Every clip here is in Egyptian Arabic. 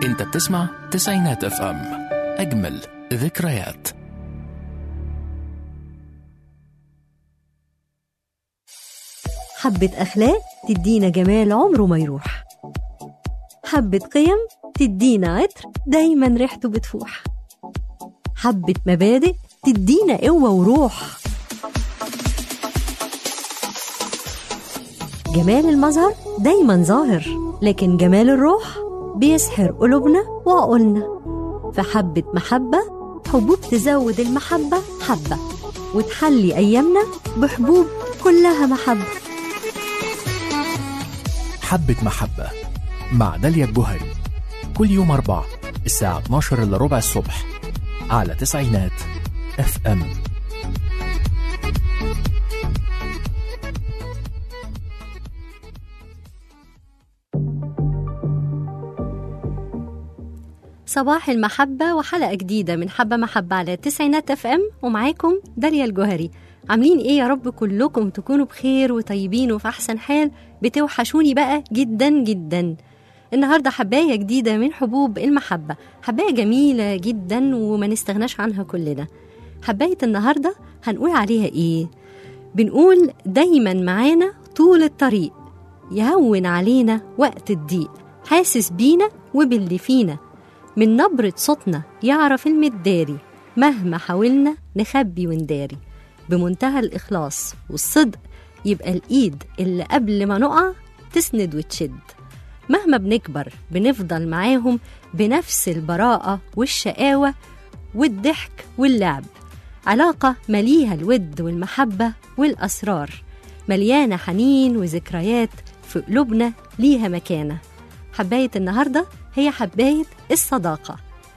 انت بتسمع تسعينات اف ام اجمل ذكريات حبة أخلاق تدينا جمال عمره ما يروح حبة قيم تدينا عطر دايما ريحته بتفوح حبة مبادئ تدينا قوة وروح جمال المظهر دايما ظاهر لكن جمال الروح بيسحر قلوبنا وعقولنا فحبة محبة حبوب تزود المحبة حبة وتحلي أيامنا بحبوب كلها محبة حبة محبة مع داليا الجوهري كل يوم أربعة الساعة 12 إلا ربع الصبح على تسعينات اف ام صباح المحبة وحلقة جديدة من حبة محبة على تسعينات اف ام ومعاكم داليا الجوهري عاملين ايه يا رب كلكم تكونوا بخير وطيبين وفي احسن حال بتوحشوني بقى جدا جدا النهاردة حباية جديدة من حبوب المحبة حباية جميلة جدا وما نستغناش عنها كلنا حباية النهاردة هنقول عليها ايه بنقول دايما معانا طول الطريق يهون علينا وقت الضيق حاسس بينا وباللي فينا من نبرة صوتنا يعرف المداري مهما حاولنا نخبي ونداري بمنتهى الإخلاص والصدق يبقى الإيد اللي قبل ما نقع تسند وتشد مهما بنكبر بنفضل معاهم بنفس البراءة والشقاوة والضحك واللعب علاقة مليها الود والمحبة والأسرار مليانة حنين وذكريات في قلوبنا ليها مكانة حباية النهاردة هي حباية الصداقة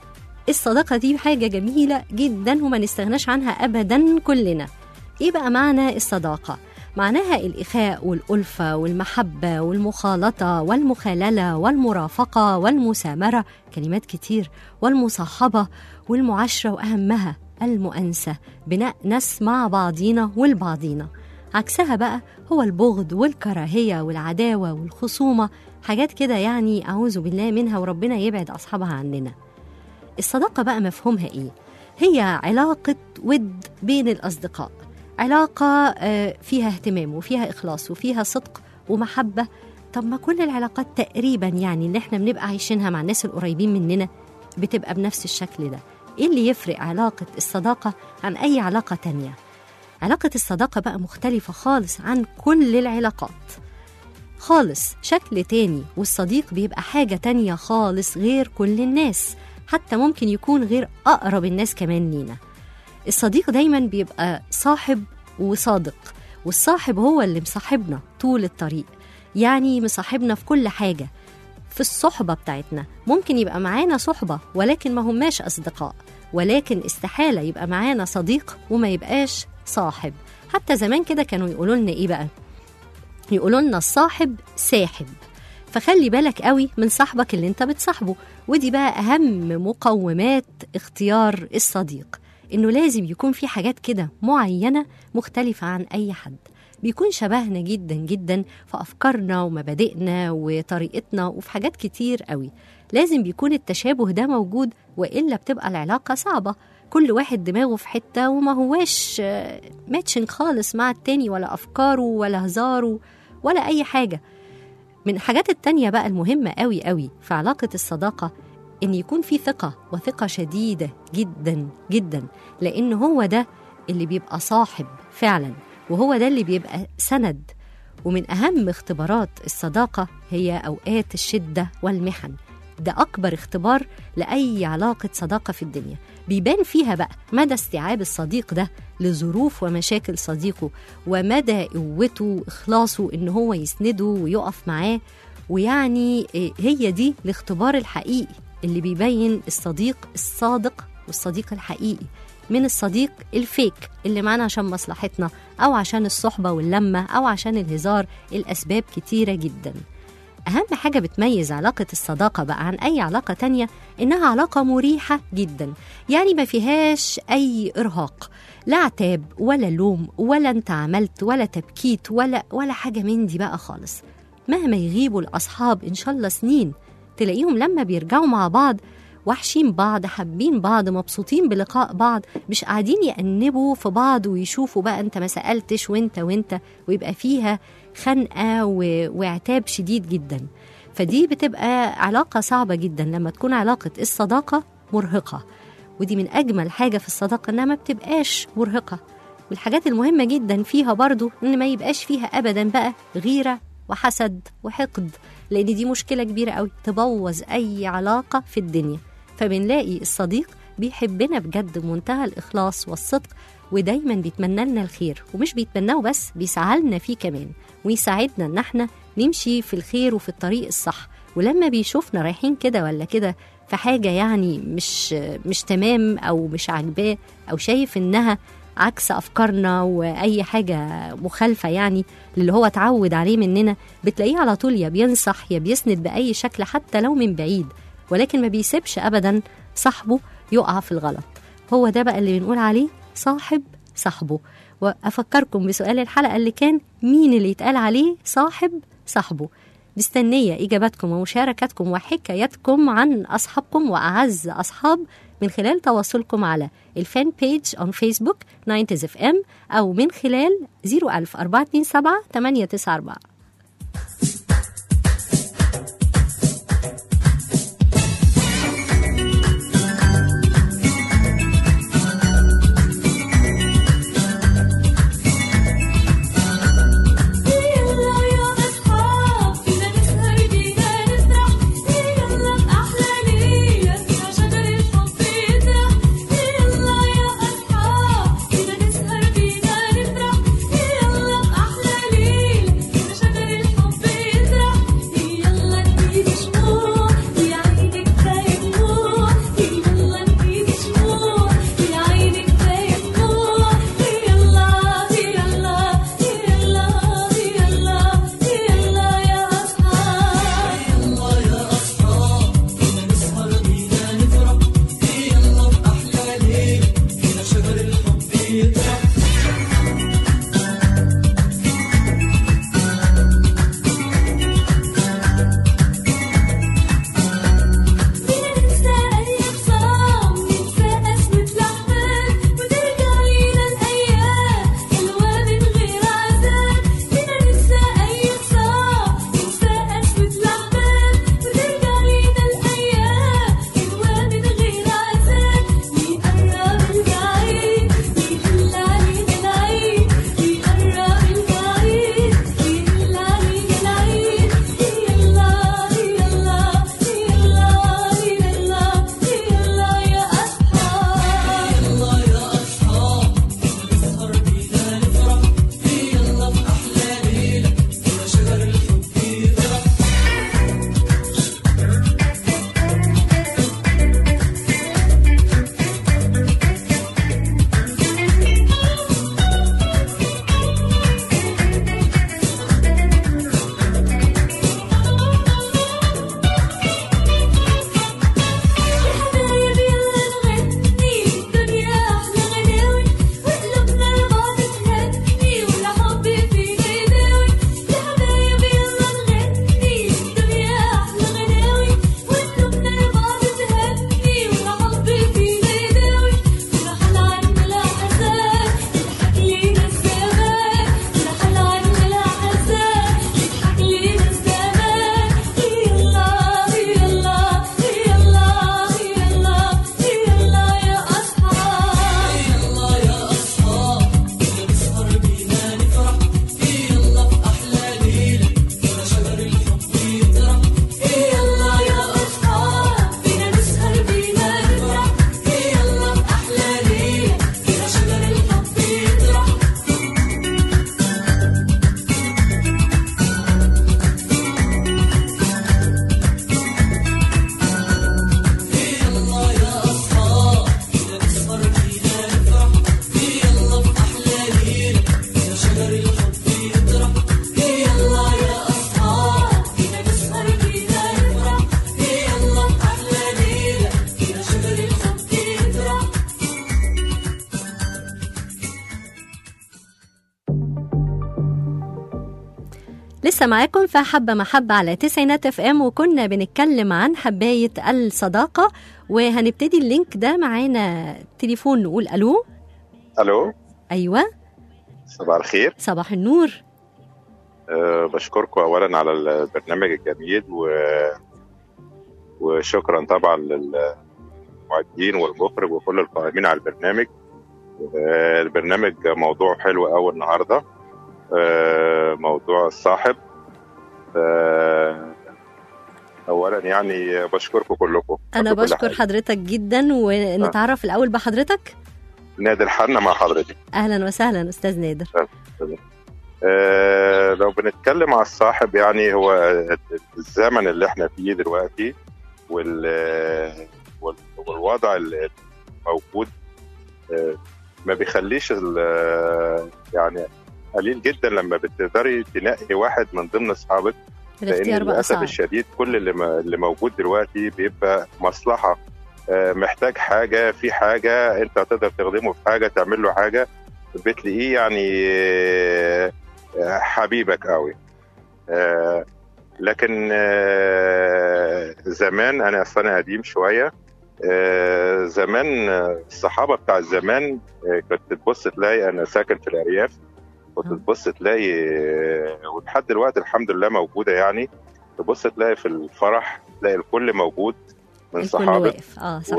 الصداقة دي حاجة جميلة جدا وما نستغناش عنها أبدا كلنا إيه بقى معنى الصداقة؟ معناها الإخاء والألفة والمحبة والمخالطة والمخاللة والمرافقة والمسامرة كلمات كتير والمصاحبة والمعاشرة وأهمها المؤانسة بناء ناس مع بعضينا والبعضينا عكسها بقى هو البغض والكراهية والعداوة والخصومة حاجات كده يعني أعوذ بالله منها وربنا يبعد أصحابها عننا الصداقة بقى مفهومها إيه؟ هي علاقة ود بين الأصدقاء علاقة آه، فيها اهتمام وفيها إخلاص وفيها صدق ومحبة طب ما كل العلاقات تقريبا يعني اللي احنا بنبقى عايشينها مع الناس القريبين مننا بتبقى بنفس الشكل ده ايه اللي يفرق علاقة الصداقة عن أي علاقة تانية؟ علاقة الصداقة بقى مختلفة خالص عن كل العلاقات خالص شكل تاني والصديق بيبقى حاجة تانية خالص غير كل الناس حتى ممكن يكون غير أقرب الناس كمان لينا الصديق دايما بيبقى صاحب وصادق والصاحب هو اللي مصاحبنا طول الطريق يعني مصاحبنا في كل حاجة في الصحبة بتاعتنا ممكن يبقى معانا صحبة ولكن ما هماش أصدقاء ولكن استحالة يبقى معانا صديق وما يبقاش صاحب حتى زمان كده كانوا يقولوا لنا إيه بقى يقولوا لنا الصاحب ساحب فخلي بالك قوي من صاحبك اللي انت بتصاحبه ودي بقى أهم مقومات اختيار الصديق إنه لازم يكون في حاجات كده معينة مختلفة عن أي حد بيكون شبهنا جدا جدا في أفكارنا ومبادئنا وطريقتنا وفي حاجات كتير قوي لازم بيكون التشابه ده موجود وإلا بتبقى العلاقة صعبة كل واحد دماغه في حتة وما هواش ماتشنج خالص مع التاني ولا أفكاره ولا هزاره ولا أي حاجة من الحاجات التانية بقى المهمة قوي قوي في علاقة الصداقة إن يكون في ثقة وثقة شديدة جدا جدا لأن هو ده اللي بيبقى صاحب فعلا وهو ده اللي بيبقى سند ومن أهم اختبارات الصداقة هي أوقات الشدة والمحن ده أكبر اختبار لأي علاقة صداقة في الدنيا بيبان فيها بقى مدى استيعاب الصديق ده لظروف ومشاكل صديقه ومدى قوته وإخلاصه إن هو يسنده ويقف معاه ويعني إيه، هي دي الاختبار الحقيقي اللي بيبين الصديق الصادق والصديق الحقيقي من الصديق الفيك اللي معانا عشان مصلحتنا أو عشان الصحبة واللمة أو عشان الهزار الأسباب كتيرة جداً أهم حاجة بتميز علاقة الصداقة بقى عن أي علاقة تانية إنها علاقة مريحة جدا يعني ما فيهاش أي إرهاق لا عتاب ولا لوم ولا أنت عملت ولا تبكيت ولا ولا حاجة من دي بقى خالص مهما يغيبوا الأصحاب إن شاء الله سنين تلاقيهم لما بيرجعوا مع بعض وحشين بعض حابين بعض مبسوطين بلقاء بعض مش قاعدين يأنبوا في بعض ويشوفوا بقى انت ما سألتش وانت وانت ويبقى فيها خنقة و... وعتاب شديد جدا فدي بتبقى علاقة صعبة جدا لما تكون علاقة الصداقة مرهقة ودي من أجمل حاجة في الصداقة إنها ما بتبقاش مرهقة والحاجات المهمة جدا فيها برضو إن ما يبقاش فيها أبدا بقى غيرة وحسد وحقد لأن دي مشكلة كبيرة قوي تبوظ أي علاقة في الدنيا فبنلاقي الصديق بيحبنا بجد بمنتهى الإخلاص والصدق ودايما بيتمنى لنا الخير ومش بيتمناه بس بيسعى لنا فيه كمان ويساعدنا ان احنا نمشي في الخير وفي الطريق الصح ولما بيشوفنا رايحين كده ولا كده في حاجة يعني مش مش تمام أو مش عاجباه أو شايف إنها عكس أفكارنا وأي حاجة مخالفة يعني للي هو اتعود عليه مننا بتلاقيه على طول يا بينصح يا بيسند بأي شكل حتى لو من بعيد ولكن ما بيسيبش أبدا صاحبه يقع في الغلط هو ده بقى اللي بنقول عليه صاحب صاحبه وأفكركم بسؤال الحلقة اللي كان مين اللي يتقال عليه صاحب صاحبه مستنية إجاباتكم ومشاركاتكم وحكاياتكم عن أصحابكم وأعز أصحاب من خلال تواصلكم على الفان بيج on فيسبوك 90 اف ام أو من خلال 01427 894 يلا يا أصحاب فينا نسهر بينا نسرح يلا بأحلى ليلة فيها شجر الحب يطرح يلا يا أصحاب فينا نسهر بينا نسرح يلا بأحلى ليلة فينا شجر ولسه معاكم في حبة محبة على تسعينات اف ام وكنا بنتكلم عن حباية الصداقة وهنبتدي اللينك ده معانا تليفون نقول الو الو ايوه صباح الخير صباح النور أه بشكركم اولا على البرنامج الجميل و... وشكرا طبعا للمعدين والمخرج وكل القائمين على البرنامج أه البرنامج موضوع حلو قوي النهارده أه موضوع الصاحب أه اولا يعني بشكركم كلكم انا قبل كل بشكر حاجة. حضرتك جدا ونتعرف الاول بحضرتك نادر حنا مع حضرتك اهلا وسهلا استاذ نادر آه، لو بنتكلم على الصاحب يعني هو الزمن اللي احنا فيه دلوقتي وال وال- والوضع الموجود آه، ما بيخليش ال- يعني قليل جدا لما بتقدري تنقي واحد من ضمن اصحابك لان الاختيار بقى للاسف صعب الشديد كل اللي, ما اللي موجود دلوقتي بيبقى مصلحه آه، محتاج حاجه في حاجه انت هتقدر تخدمه في حاجه تعمل له حاجه بتلاقيه يعني آه، آه، حبيبك قوي آه، لكن آه، زمان انا اصلا أنا قديم شويه آه، زمان آه، الصحابه بتاع زمان آه، كنت تبص تلاقي انا ساكن في الارياف كنت آه. تبص تلاقي آه، ولحد دلوقتي الحمد لله موجوده يعني تبص تلاقي في الفرح تلاقي الكل موجود من الكل صحابك واقف اه صحيح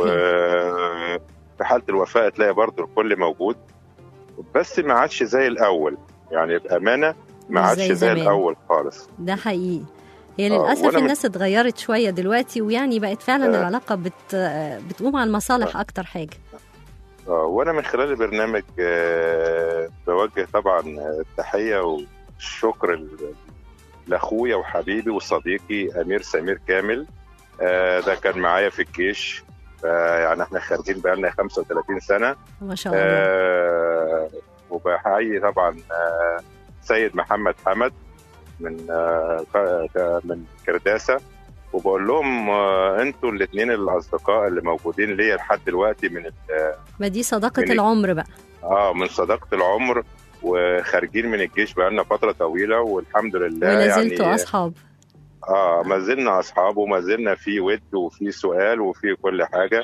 وفي حاله الوفاه تلاقي برضه الكل موجود بس ما عادش زي الاول يعني بامانه ما مش عادش زي زي, زمان. الاول خالص ده حقيقي هي آه، للاسف وأنا من- الناس اتغيرت شويه دلوقتي ويعني بقت فعلا آه. العلاقه بت آه، بتقوم على المصالح اكتر حاجه آه، وانا من خلال البرنامج آه، بوجه طبعا التحيه والشكر ل- لاخويا وحبيبي وصديقي امير سمير كامل آه، ده كان معايا في الجيش آه، يعني احنا خارجين بقالنا 35 سنه ما شاء الله آه وبحيي طبعا آه سيد محمد حمد من آه ك- ك- من كرداسه وبقول لهم آه انتوا الاثنين الاصدقاء اللي موجودين ليا لحد دلوقتي من ال- ما دي صداقه من- العمر بقى اه من صداقه العمر وخارجين من الجيش بقالنا فتره طويله والحمد لله ولا يعني زلتوا اصحاب اه ما زلنا اصحاب وما زلنا في ود وفي سؤال وفي كل حاجه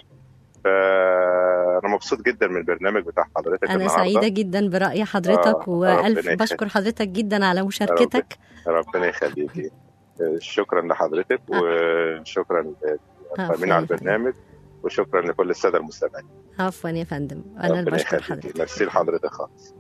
فانا مبسوط جدا من البرنامج بتاع حضرتك انا النهارده سعيده جدا براي حضرتك آه، والف ربنا بشكر حضرتك جدا على مشاركتك ربنا يخليكي شكرا لحضرتك وشكرا للقائمين على عفواً. البرنامج وشكرا لكل الساده المستمعين عفوا يا فندم انا اللي ربنا بشكر يخليكي حضرتك ميرسي لحضرتك خالص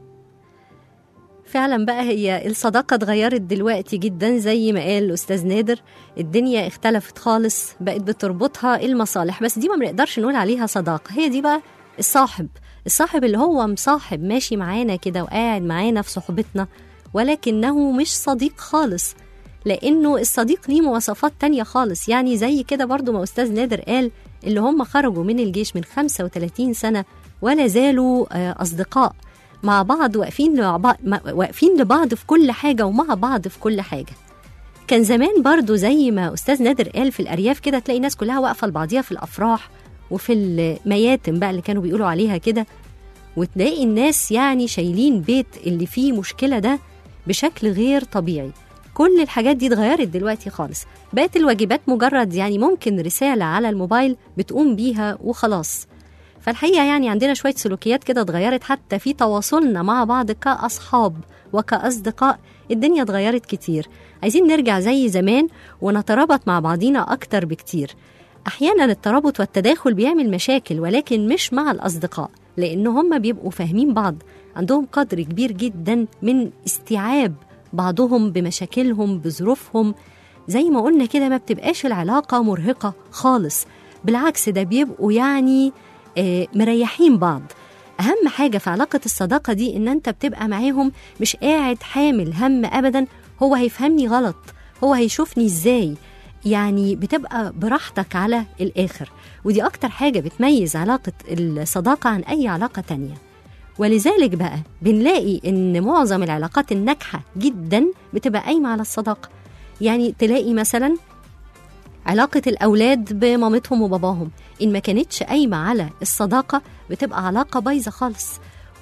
فعلا بقى هي الصداقة اتغيرت دلوقتي جدا زي ما قال الأستاذ نادر الدنيا اختلفت خالص بقت بتربطها المصالح بس دي ما بنقدرش نقول عليها صداقة هي دي بقى الصاحب الصاحب اللي هو مصاحب ماشي معانا كده وقاعد معانا في صحبتنا ولكنه مش صديق خالص لأنه الصديق ليه مواصفات تانية خالص يعني زي كده برضو ما أستاذ نادر قال اللي هم خرجوا من الجيش من 35 سنة ولا زالوا آه، أصدقاء مع بعض واقفين لبعض واقفين لبعض في كل حاجة ومع بعض في كل حاجة كان زمان برضو زي ما أستاذ نادر قال في الأرياف كده تلاقي الناس كلها واقفة لبعضيها في الأفراح وفي المياتم بقى اللي كانوا بيقولوا عليها كده وتلاقي الناس يعني شايلين بيت اللي فيه مشكلة ده بشكل غير طبيعي كل الحاجات دي اتغيرت دلوقتي خالص بقت الواجبات مجرد يعني ممكن رسالة على الموبايل بتقوم بيها وخلاص فالحقيقة يعني عندنا شوية سلوكيات كده اتغيرت حتى في تواصلنا مع بعض كأصحاب وكأصدقاء الدنيا اتغيرت كتير عايزين نرجع زي زمان ونترابط مع بعضينا أكتر بكتير أحيانا الترابط والتداخل بيعمل مشاكل ولكن مش مع الأصدقاء لأن هم بيبقوا فاهمين بعض عندهم قدر كبير جدا من استيعاب بعضهم بمشاكلهم بظروفهم زي ما قلنا كده ما بتبقاش العلاقة مرهقة خالص بالعكس ده بيبقوا يعني آه، مريحين بعض أهم حاجة في علاقة الصداقة دي إن أنت بتبقى معاهم مش قاعد حامل هم أبدا هو هيفهمني غلط هو هيشوفني إزاي يعني بتبقى براحتك على الآخر ودي أكتر حاجة بتميز علاقة الصداقة عن أي علاقة تانية ولذلك بقى بنلاقي إن معظم العلاقات الناجحة جدا بتبقى قايمة على الصداقة يعني تلاقي مثلا علاقة الأولاد بمامتهم وباباهم إن ما كانتش قايمة على الصداقة بتبقى علاقة بايظة خالص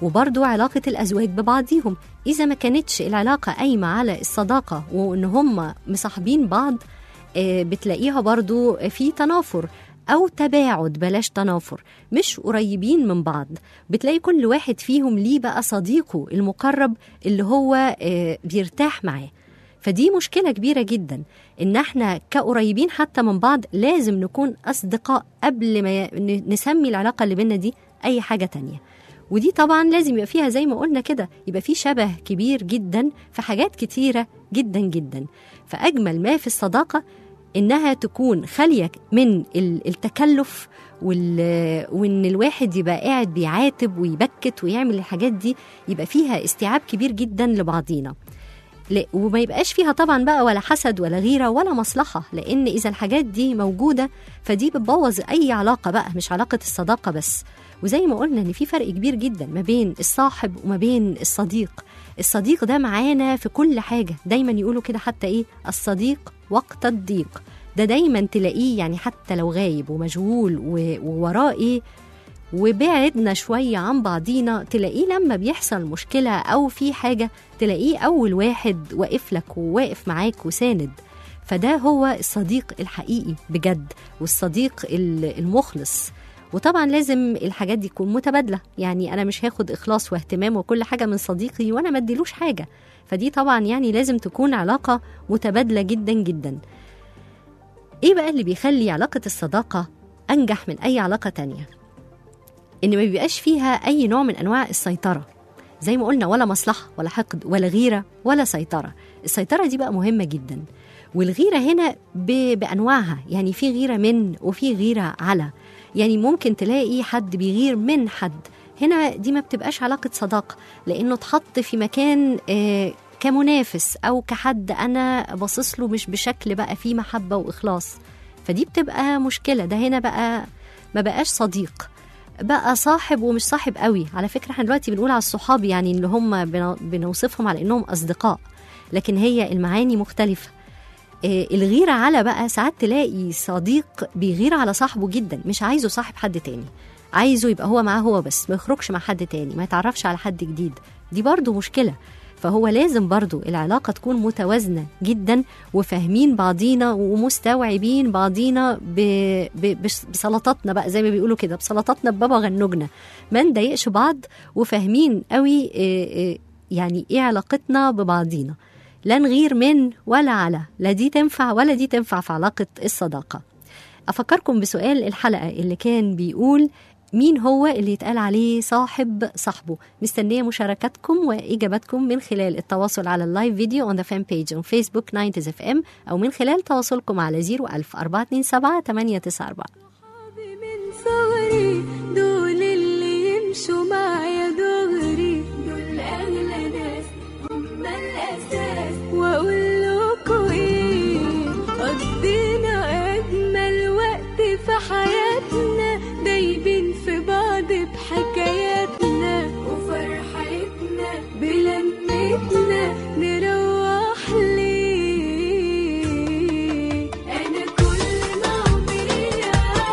وبرضو علاقة الأزواج ببعضيهم إذا ما كانتش العلاقة قايمة على الصداقة وإن هم مصاحبين بعض آه، بتلاقيها برضو في تنافر أو تباعد بلاش تنافر مش قريبين من بعض بتلاقي كل واحد فيهم ليه بقى صديقه المقرب اللي هو آه، بيرتاح معاه فدي مشكلة كبيرة جدا إن احنا كقريبين حتى من بعض لازم نكون أصدقاء قبل ما ي- نسمي العلاقة اللي بينا دي أي حاجة تانية ودي طبعا لازم يبقى فيها زي ما قلنا كده يبقى في شبه كبير جدا في حاجات كتيرة جدا جدا فأجمل ما في الصداقة إنها تكون خالية من ال- التكلف وال... وإن الواحد يبقى قاعد بيعاتب ويبكت ويعمل الحاجات دي يبقى فيها استيعاب كبير جدا لبعضينا لا- وما يبقاش فيها طبعا بقى ولا حسد ولا غيره ولا مصلحه لان اذا الحاجات دي موجوده فدي بتبوظ اي علاقه بقى مش علاقه الصداقه بس وزي ما قلنا ان في فرق كبير جدا ما بين الصاحب وما بين الصديق الصديق ده معانا في كل حاجه دايما يقولوا كده حتى ايه الصديق وقت الضيق ده دايما تلاقيه يعني حتى لو غايب ومشغول و- ووراه ايه وبعدنا شوية عن بعضينا تلاقيه لما بيحصل مشكلة أو في حاجة تلاقيه أول واحد واقف لك وواقف معاك وساند فده هو الصديق الحقيقي بجد والصديق ال- المخلص وطبعا لازم الحاجات دي تكون متبادلة يعني أنا مش هاخد إخلاص واهتمام وكل حاجة من صديقي وأنا ما اديلوش حاجة فدي طبعا يعني لازم تكون علاقة متبادلة جدا جدا إيه بقى اللي بيخلي علاقة الصداقة أنجح من أي علاقة تانية ان ما بيبقاش فيها اي نوع من انواع السيطره زي ما قلنا ولا مصلحه ولا حقد ولا غيره ولا سيطره السيطره دي بقى مهمه جدا والغيره هنا ب... بانواعها يعني في غيره من وفي غيره على يعني ممكن تلاقي حد بيغير من حد هنا دي ما بتبقاش علاقه صداقه لانه اتحط في مكان آه كمنافس او كحد انا باصص له مش بشكل بقى فيه محبه واخلاص فدي بتبقى مشكله ده هنا بقى ما بقاش صديق بقى صاحب ومش صاحب قوي على فكره احنا دلوقتي بنقول على الصحاب يعني اللي هم بن- بنوصفهم على انهم اصدقاء لكن هي المعاني مختلفه آه، الغيرة على بقى ساعات تلاقي صديق بيغير على صاحبه جدا مش عايزه صاحب حد تاني عايزه يبقى هو معاه هو بس ما يخرجش مع حد تاني ما يتعرفش على حد جديد دي برضو مشكلة فهو لازم برضو العلاقة تكون متوازنة جدا وفاهمين بعضينا ومستوعبين بعضينا ب... ب... بس- بسلطاتنا بقى زي ما بيقولوا كده بسلطاتنا ببابا غنوجنا ما نضايقش بعض وفاهمين قوي آه، آه، يعني ايه علاقتنا ببعضينا لا نغير من ولا على لا دي تنفع ولا دي تنفع في علاقة الصداقة أفكركم بسؤال الحلقة اللي كان بيقول مين هو اللي يتقال عليه صاحب صاحبه مستنية مشاركاتكم وإجاباتكم من خلال التواصل على اللايف فيديو on the fan page on Facebook 90 اف ام أو من خلال تواصلكم على 01000 427 894 صحابي من صغري دول اللي يمشوا معايا دغري دول أغلى ناس هم الأساس وأقول لكم إيه قضينا أجمل وقت في حياتنا دايبين في بعض بحكاياتنا وفرحتنا بلمتنا نروح ليه أنا كل ما عمري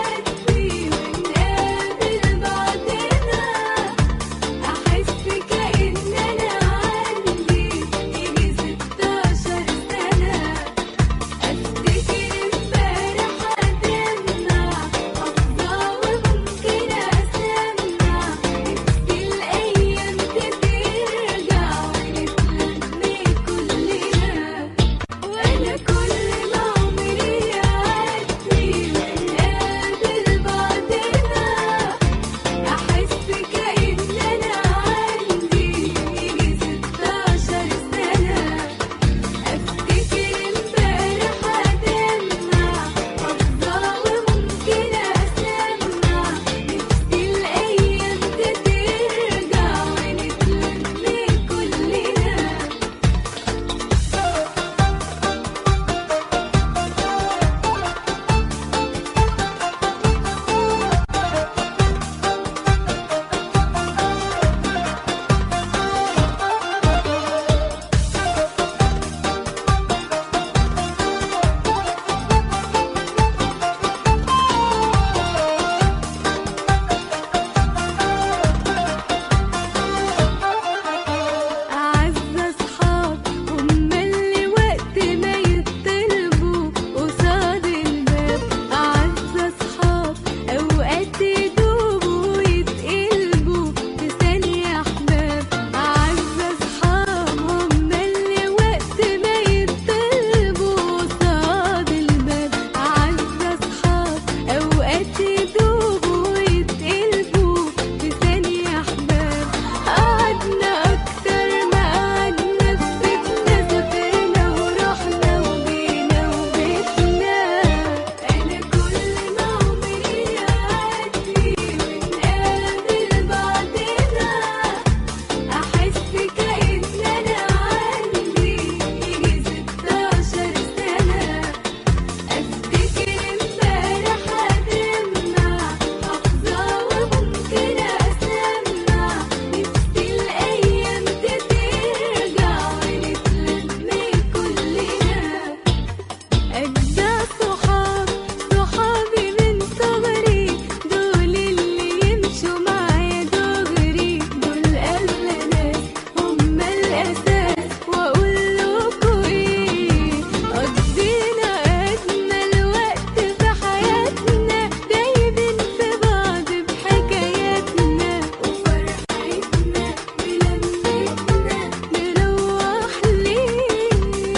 أجدع صحاب صحابي من صغري دول اللي يمشوا معايا دغري دول أغلى ناس هم الأساس وأقول لكوا إيه قضينا أجمل وقت في حياتنا دايبين في بعض بحكاياتنا وفرحتنا بلمتنا نروح ليه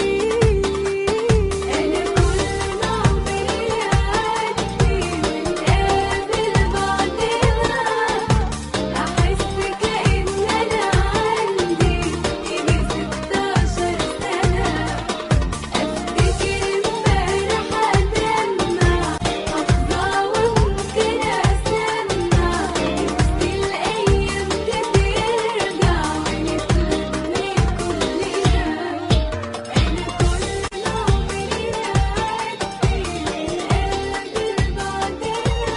أنا كل عمري أعدي ونقابل بعضنا أحس كأن أنا عندي يجي ستاشر سنة أفتكر امبارح أدمع أفضى وممكن أسمع نفسي الأيام دي ترجع ونتلم كلنا أنا كل عمري أعدي ونقابل بعضنا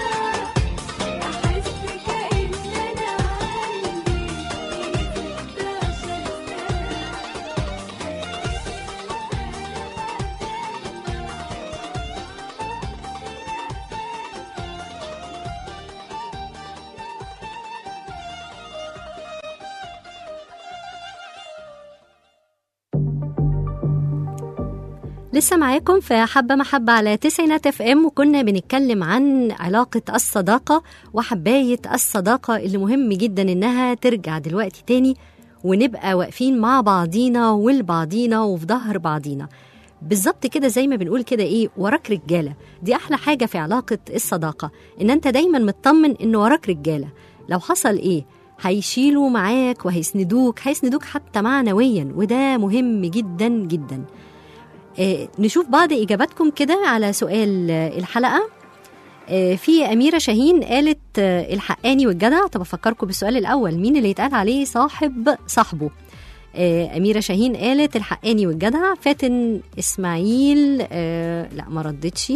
أحس كأن أنا عندي ستاشر سنة لسه معاكم في حبة محبة على تسعينات اف ام وكنا بنتكلم عن علاقة الصداقة وحباية الصداقة اللي مهم جدا انها ترجع دلوقتي تاني ونبقى واقفين مع بعضينا والبعضينا وفي ظهر بعضينا بالظبط كده زي ما بنقول كده ايه وراك رجاله دي احلى حاجه في علاقه الصداقه ان انت دايما مطمن ان وراك رجاله لو حصل ايه هيشيلوا معاك وهيسندوك هيسندوك حتى معنويا وده مهم جدا جدا آه، نشوف بعض اجاباتكم كده على سؤال آه، الحلقه آه، في أميرة شاهين قالت آه، الحقاني والجدع طب أفكركم بالسؤال الأول مين اللي يتقال عليه صاحب صاحبه آه، أميرة شاهين قالت الحقاني والجدع فاتن إسماعيل آه، لا ما ردتش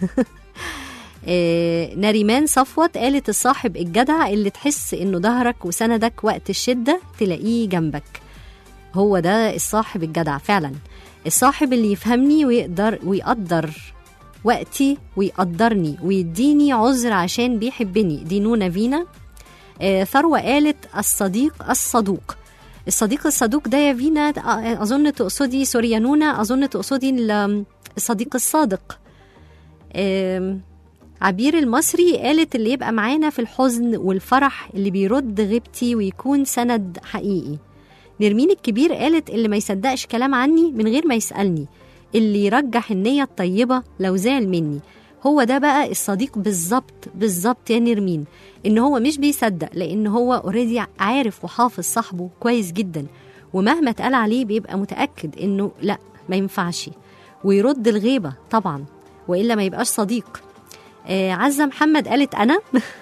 آه، نريمان صفوت قالت الصاحب الجدع اللي تحس إنه ظهرك وسندك وقت الشدة تلاقيه جنبك هو ده الصاحب الجدع فعلا الصاحب اللي يفهمني ويقدر ويقدر وقتي ويقدرني ويديني عذر عشان بيحبني دي نونا فينا آه ثروة قالت الصديق الصدوق الصديق الصدوق ده يا فينا آه، أظن تقصدي سوري يا نونا أظن تقصدي ال- الصديق الصادق آم، عبير المصري قالت اللي يبقى معانا في الحزن والفرح اللي بيرد غيبتي ويكون سند حقيقي نرمين الكبير قالت اللي ما يصدقش كلام عني من غير ما يسألني اللي يرجح النية الطيبة لو زعل مني هو ده بقى الصديق بالظبط بالظبط يا نرمين ان هو مش بيصدق لان هو اوريدي عارف وحافظ صاحبه كويس جدا ومهما اتقال عليه بيبقى متأكد انه لا ما ينفعش ويرد الغيبة طبعا وإلا ما يبقاش صديق آه عزة محمد قالت أنا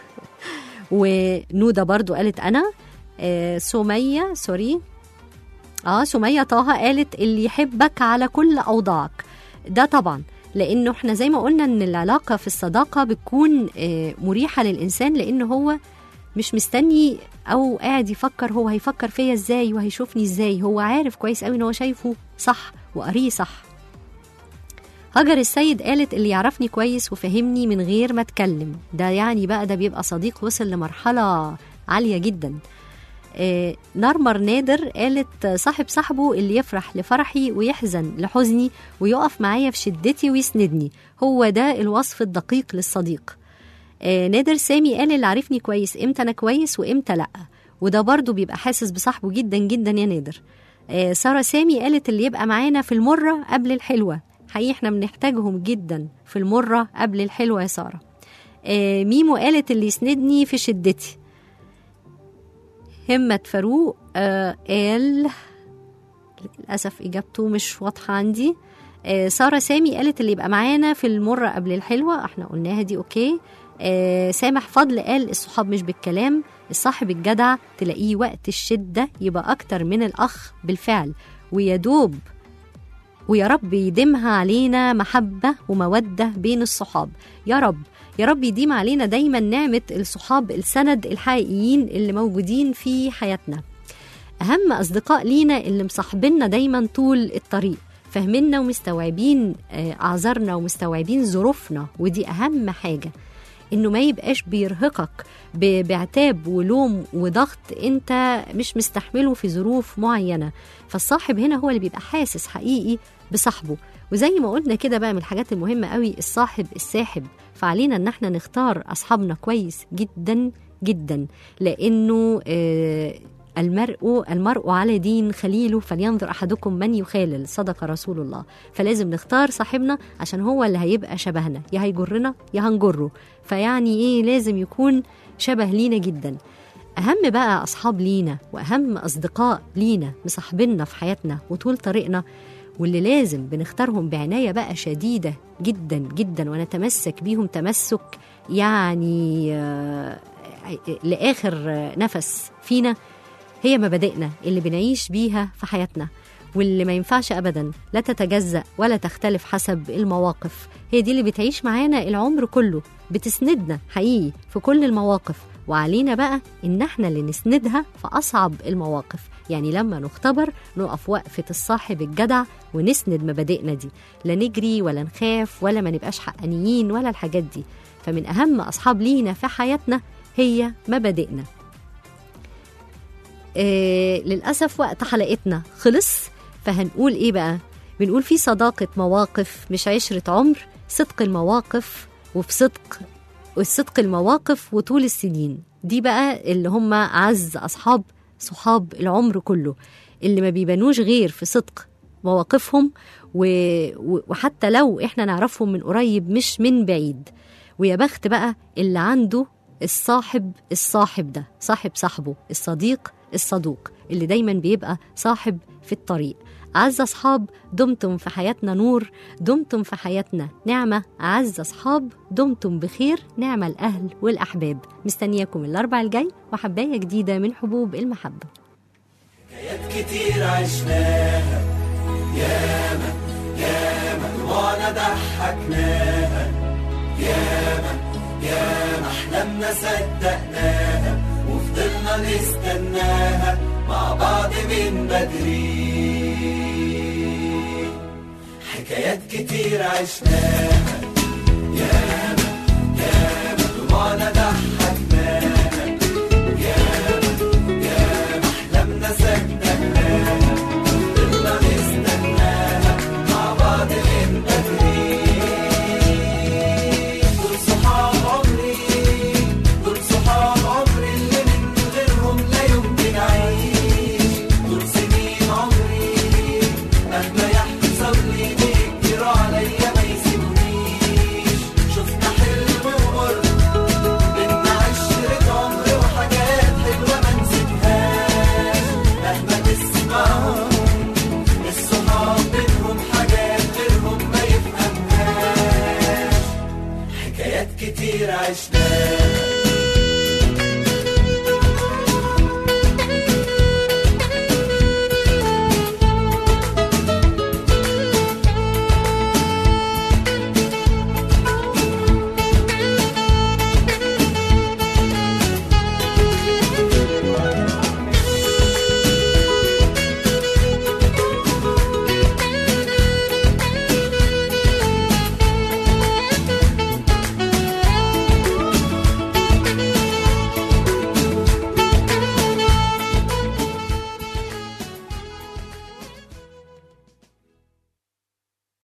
ونودة برضو قالت أنا آه سمية سوري اه سمية طه قالت اللي يحبك على كل أوضاعك ده طبعا لأنه احنا زي ما قلنا إن العلاقة في الصداقة بتكون آه مريحة للإنسان لأن هو مش مستني أو قاعد يفكر هو هيفكر فيا إزاي وهيشوفني إزاي هو عارف كويس قوي إن هو شايفه صح وقريه صح هاجر السيد قالت اللي يعرفني كويس وفهمني من غير ما اتكلم ده يعني بقى ده بيبقى صديق وصل لمرحلة عالية جدا آه، نرمر نادر قالت صاحب صاحبه اللي يفرح لفرحي ويحزن لحزني ويقف معايا في شدتي ويسندني هو ده الوصف الدقيق للصديق آه، نادر سامي قال اللي عارفني كويس امتى انا كويس وامتى لا وده برضو بيبقى حاسس بصاحبه جدا جدا يا نادر آه، سارة سامي قالت اللي يبقى معانا في المرة قبل الحلوة حقيقي احنا بنحتاجهم جدا في المرة قبل الحلوة يا سارة آه، ميمو قالت اللي يسندني في شدتي همة فاروق آه، قال للأسف إجابته مش واضحة عندي آه، سارة سامي قالت اللي يبقى معانا في المرة قبل الحلوة احنا قلناها دي اوكي آه، سامح فضل قال الصحاب مش بالكلام الصاحب الجدع تلاقيه وقت الشدة يبقى أكتر من الأخ بالفعل ويدوب ويا رب يديمها علينا محبة ومودة بين الصحاب يا رب يا رب يديم علينا دايما نعمة الصحاب السند الحقيقيين اللي موجودين في حياتنا أهم أصدقاء لينا اللي مصاحبيننا دايما طول الطريق فاهميننا ومستوعبين آه، اعذارنا ومستوعبين ظروفنا ودي اهم حاجه انه ما يبقاش بيرهقك ب- بعتاب ولوم وضغط انت مش مستحمله في ظروف معينه فالصاحب هنا هو اللي بيبقى حاسس حقيقي بصاحبه وزي ما قلنا كده بقى من الحاجات المهمه قوي الصاحب الساحب فعلينا ان احنا نختار اصحابنا كويس جدا جدا لانه آه، المرء المرء على دين خليله فلينظر احدكم من يخالل صدق رسول الله فلازم نختار صاحبنا عشان هو اللي هيبقى شبهنا يا هيجرنا يا هنجره فيعني ايه لازم يكون شبه لينا جدا اهم بقى اصحاب لينا واهم اصدقاء لينا مصاحبيننا في حياتنا وطول طريقنا واللي لازم بنختارهم بعنايه بقى شديده جدا جدا ونتمسك بيهم تمسك يعني آه، لاخر آه، نفس فينا هي مبادئنا اللي بنعيش بيها في حياتنا واللي ما ينفعش ابدا لا تتجزأ ولا تختلف حسب المواقف هي دي اللي بتعيش معانا العمر كله بتسندنا حقيقي في كل المواقف وعلينا بقى ان احنا اللي نسندها في اصعب المواقف يعني لما نختبر نقف وقفة الصاحب الجدع ونسند مبادئنا دي لا نجري ولا نخاف ولا ما نبقاش حقانيين ولا الحاجات دي فمن أهم أصحاب لينا في حياتنا هي مبادئنا آه للأسف وقت حلقتنا خلص فهنقول إيه بقى بنقول في صداقة مواقف مش عشرة عمر صدق المواقف وفي صدق والصدق المواقف وطول السنين دي بقى اللي هم أعز أصحاب صحاب العمر كله اللي ما بيبانوش غير في صدق مواقفهم و... و- وحتى لو احنا نعرفهم من قريب مش من بعيد ويا بخت بقى اللي عنده الصاحب الصاحب ده صاحب صاحبه الصديق الصدوق اللي دايما بيبقى صاحب في الطريق أعز أصحاب دمتم في حياتنا نور دمتم في حياتنا نعمة أعز أصحاب دمتم بخير نعم الأهل والأحباب مستنياكم الأربع الجاي وحباية جديدة من حبوب المحبة حكايات كتير عشناها ياما ياما طلعنا ضحكناها ياما ياما احلامنا صدقناها وفضلنا نستناها مع بعض من بدري حكايات كتير عشناها ياما ياما طلعنا ضحكناها ياما ياما احلامنا صدقناها فضلنا نستناها مع بعض من بدري دول صحاب عمري دول صحاب عمري اللي من غيرهم لا يمكن اعيش دول سنين عمري مهما يحصل لي بيجروا عليا ما يسيبونيش شفنا حلم ومر بينا عشرة عمر وحاجات حلوة ما نسيبهاش مهما تسمعهم الصحاب بينهم حاجات غيرهم ما يفهمهاش حكايات كتير عشناها